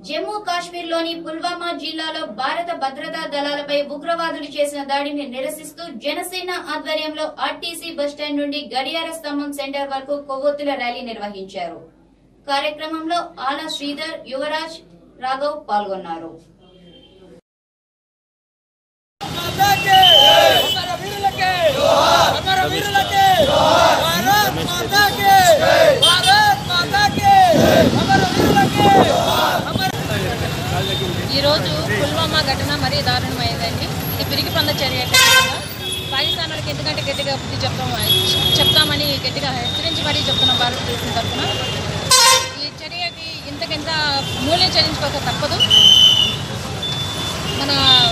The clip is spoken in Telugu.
జమ్మూ కాశ్మీర్లోని పుల్వామా జిల్లాలో భారత భద్రతా దళాలపై ఉగ్రవాదులు చేసిన దాడిని నిరసిస్తూ జనసేన ఆధ్వర్యంలో ఆర్టీసీ బస్టాండ్ నుండి గడియార స్తంభం సెంటర్ వరకు కొవ్వొత్తుల ర్యాలీ నిర్వహించారు కార్యక్రమంలో ఆల శ్రీధర్ యువరాజ్ రాఘవ్ పాల్గొన్నారు మాతాకి అమర వీరులకి అమర వీరులకి భారత్ మాతాకి భారత్ మాతాకి అమర వీరులకి అమర ఈరోజు పుల్వామా ఘటన మరీ దారుణమైందండి ఇది పిరికి పంద చర్య ఖచ్చితంగా పాకిస్తాన్ వాళ్ళకి ఎందుకంటే గట్టిగా బుద్ధి చెప్తాం చెప్తామని గట్టిగా హెచ్చరించి మరీ చెప్తున్నాం భారతదేశం తరఫున ఈ చర్యకి ఇంతకింత మూల్యం చెల్లించుకోక తప్పదు మన